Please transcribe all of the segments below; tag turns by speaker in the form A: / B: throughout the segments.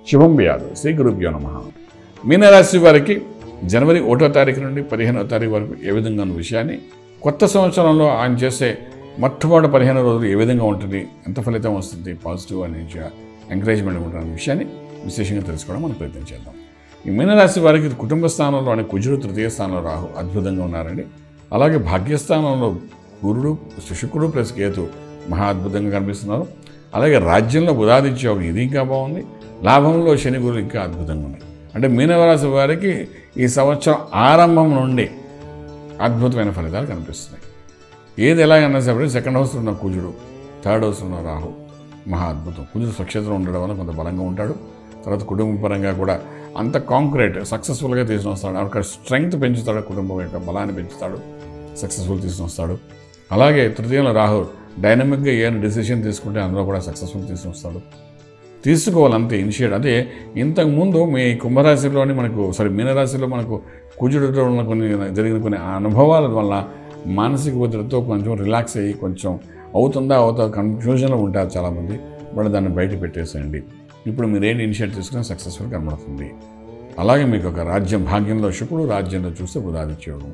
A: శుభం వ్యాధు శ్రీ గురుభ్యో నమ మీనరాశి వారికి జనవరి ఒకటో తారీఖు నుండి పదిహేనో తారీఖు వరకు ఏ విధంగా ఉన్న విషయాన్ని కొత్త సంవత్సరంలో ఆయన చేసే మొట్టమొదటి పదిహేను రోజులు ఏ విధంగా ఉంటుంది ఎంత ఫలితం వస్తుంది పాజిటివ్ అనే ఎంకరేజ్మెంట్ ఉంటున్న విషయాన్ని విశేషంగా తెలుసుకోవడం మనం ప్రయత్నం చేద్దాం ఈ మీనరాశి వారికి కుటుంబ స్థానంలో అనే కుజుడు తృతీయ స్థానంలో రాహు అద్భుతంగా ఉన్నారండి అలాగే భాగ్యస్థానంలో గురుడు శుక్రుడు ప్లస్ కేతు మహా అద్భుతంగా కనిపిస్తున్నారు అలాగే రాజ్యంలో బుధాదిత్యోగం ఇది ఇంకా బాగుంది లాభంలో శని గురులు ఇంకా అద్భుతంగా ఉన్నాయి అంటే మీనరాశి వారికి ఈ సంవత్సరం ఆరంభం నుండి అద్భుతమైన ఫలితాలు కనిపిస్తున్నాయి ఏది ఎలాగన్నా సరే సెకండ్ హౌస్లో ఉన్న కుజుడు థర్డ్ హౌస్లో ఉన్న రాహు మహా అద్భుతం కుజుడు స్వక్షేత్రం ఉండడం వల్ల కొంత బలంగా ఉంటాడు తర్వాత కుటుంబ పరంగా కూడా అంత కాంక్రీట్ సక్సెస్ఫుల్గా తీసుకుని వస్తాడు అక్కడ స్ట్రెంగ్త్ పెంచుతాడు కుటుంబం యొక్క బలాన్ని పెంచుతాడు సక్సెస్ఫుల్ తీసుకుని వస్తాడు అలాగే తృతీయంలో రాహు డైనమిక్గా ఏమైనా డెసిషన్ తీసుకుంటే అందులో కూడా సక్సెస్ఫుల్ తీసుకుని వస్తాడు తీసుకోవాలంతే ఇనిషియేట్ అదే ఇంతకుముందు మీ కుంభరాశిలోని మనకు సారీ మీనరాశిలో మనకు కుజుడితో ఉన్న కొన్ని జరిగిన కొన్ని అనుభవాల వల్ల మానసిక ఒత్తిడితో కొంచెం రిలాక్స్ అయ్యి కొంచెం అవుతుందా అవుతా కన్ఫ్యూజన్లో ఉంటారు చాలామంది వాళ్ళు దాన్ని బయట పెట్టేసేయండి ఇప్పుడు మీరు ఏంటి ఇనిషియేట్ తీసుకుని సక్సెస్ఫుల్ కనబడుతుంది అలాగే మీకు ఒక రాజ్యం భాగ్యంలో శుక్రుడు రాజ్యంలో చూస్తే బుధాదిత్యోగం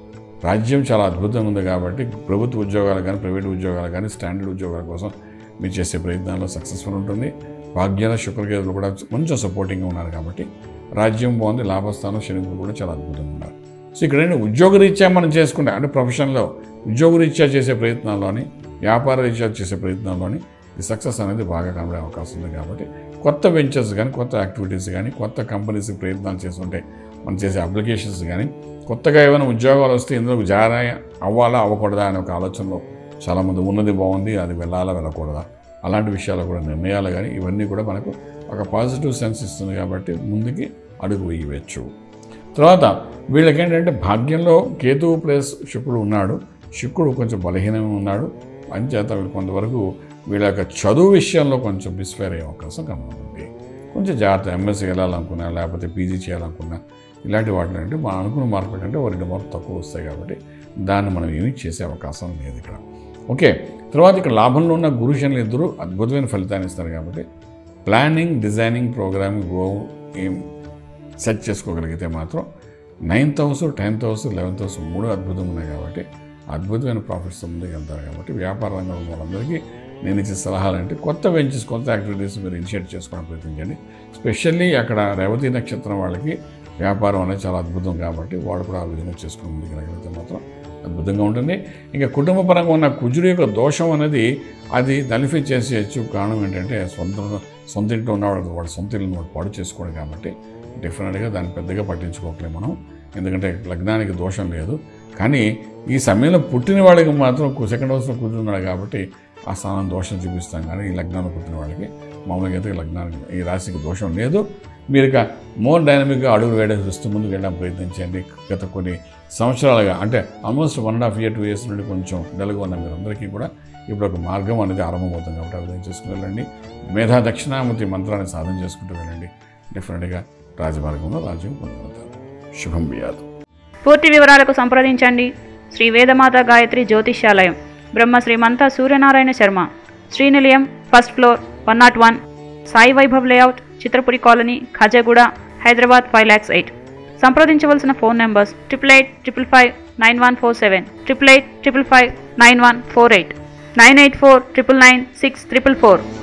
A: రాజ్యం చాలా అద్భుతంగా ఉంది కాబట్టి ప్రభుత్వ ఉద్యోగాలు కానీ ప్రైవేట్ ఉద్యోగాలు కానీ స్టాండర్డ్ ఉద్యోగాల కోసం మీరు చేసే ప్రయత్నాల్లో సక్సెస్ఫుల్ ఉంటుంది భాగ్యాల శుక్రకేతులు కూడా కొంచెం సపోర్టింగ్గా ఉన్నారు కాబట్టి రాజ్యం బాగుంది లాభస్థానం శనిగురు కూడా చాలా అద్భుతంగా ఉన్నారు సో ఇక్కడ ఏంటి ఉద్యోగరీత్యా మనం చేసుకుంటే అంటే ప్రొఫెషన్లో ఉద్యోగరీత్యా చేసే ప్రయత్నాల్లోని వ్యాపార రీత్యా చేసే ప్రయత్నాల్లోని ఈ సక్సెస్ అనేది బాగా కనబడే అవకాశం ఉంది కాబట్టి కొత్త వెంచర్స్ కానీ కొత్త యాక్టివిటీస్ కానీ కొత్త కంపెనీస్ ప్రయత్నాలు చేస్తుంటే మనం చేసే అప్లికేషన్స్ కానీ కొత్తగా ఏమైనా ఉద్యోగాలు వస్తే ఇందులో జారా అవ్వాలా అవ్వకూడదా అనే ఒక ఆలోచనలో చాలామంది ఉన్నది బాగుంది అది వెళ్ళాలా వెళ్ళకూడదా అలాంటి విషయాలు కూడా నిర్ణయాలు కానీ ఇవన్నీ కూడా మనకు ఒక పాజిటివ్ సెన్స్ ఇస్తుంది కాబట్టి ముందుకి అడుగు వేయవచ్చు తర్వాత వీళ్ళకి ఏంటంటే భాగ్యంలో కేతువు ప్లస్ శుక్రుడు ఉన్నాడు శుక్రుడు కొంచెం బలహీనంగా ఉన్నాడు అంచేత వీళ్ళు కొంతవరకు వీళ్ళ యొక్క చదువు విషయంలో కొంచెం మిస్ఫేర్ అయ్యే అవకాశం కనబడుతుంది కొంచెం జాగ్రత్త ఎంఎస్సీ వెళ్ళాలనుకున్నా లేకపోతే పీజీ చేయాలనుకున్నా ఇలాంటి వాటిలో అంటే మనం అనుకున్న మార్కుల కంటే ఒక రెండు మార్కులు తక్కువ వస్తాయి కాబట్టి దాన్ని మనం ఏమీ చేసే అవకాశం లేదు ఇక్కడ ఓకే తర్వాత ఇక్కడ లాభంలో ఉన్న గురు శనులు ఇద్దరు అద్భుతమైన ఫలితాన్ని ఇస్తారు కాబట్టి ప్లానింగ్ డిజైనింగ్ ప్రోగ్రామింగ్ గో ఏం సెట్ చేసుకోగలిగితే మాత్రం ninth house tenth house eleventh house మూడు అద్భుతంగా ఉన్నాయి కాబట్టి అద్భుతమైన ప్రాఫిట్స్ ముందుకు వెళ్తారు కాబట్టి వ్యాపార రంగంలో ఉన్న వాళ్ళందరికీ నేను ఇచ్చే సలహాలు అంటే కొత్త వెంచర్స్ కొత్త యాక్టివిటీస్ మీరు ఇనిషియేట్ చేసుకోవడం ప్రయత్నించండి స్పెషల్లీ అక్కడ రేవతి నక్షత్రం వాళ్ళకి వ్యాపారం అనేది చాలా అద్భుతం కాబట్టి వాళ్ళు కూడా ఆ విధంగా చేసుకుని ముందుకు వెళ్ళగలిగితే మాత్రం అద్భుతంగా ఉంటుంది ఇంకా కుటుంబ పరంగా ఉన్న కుజుడు యొక్క దోషం అనేది అది నలిఫై చేసేయచ్చు కారణం ఏంటంటే సొంత సొంత ఇంట్లో ఉన్నవాడు వాడు సొంత ఇల్లు వాడు పాడు చేసుకోవడం కాబట్టి డెఫినెట్గా దాన్ని పెద్దగా పట్టించుకోకలే మనం ఎందుకంటే లగ్నానికి దోషం లేదు కానీ ఈ సమయంలో పుట్టిన వాడికి మాత్రం సెకండ్ హౌస్లో కూర్చున్నాడు కాబట్టి ఆ స్థానం దోషం చూపిస్తాం కానీ ఈ లగ్నంలో పుట్టిన వాడికి మామూలుగా అయితే లగ్నానికి ఈ రాశికి దోషం లేదు మీరు ఇక మోర్ డైనమిక్గా అడుగులు వేయడం చూస్తూ ముందుకు వెళ్ళడం ప్రయత్నించండి గత కొన్ని సంవత్సరాలుగా అంటే almost one and half year two years నుండి కొంచెం డల్గా ఉన్న మీరందరికీ కూడా ఇప్పుడు ఒక మార్గం అనేది ఆరంభమవుతుంది కాబట్టి ఆ విధంగా చేసుకుని వెళ్ళండి మేధా దక్షిణామూర్తి మంత్రాన్ని సాధన చేసుకుంటూ వెళ్ళండి డెఫినెట్గా రాజమార్గంలో రాజ్యం పొందగలుగుతారు శుభం బియాదు
B: పూర్తి వివరాలకు సంప్రదించండి Shri Vedamata Gayatri Jyotishyalayam Brahma Srimanta Suryanarayana Sharma Srinilayam first floor one nought one Sai Vaibhav layout Chitrapuri colony Khajaguda Hyderabad five lakhs eight సంప్రదించవలసిన phone numbers triple eight triple five nine one four seven triple eight triple five nine one four eight nine eight four triple nine six triple four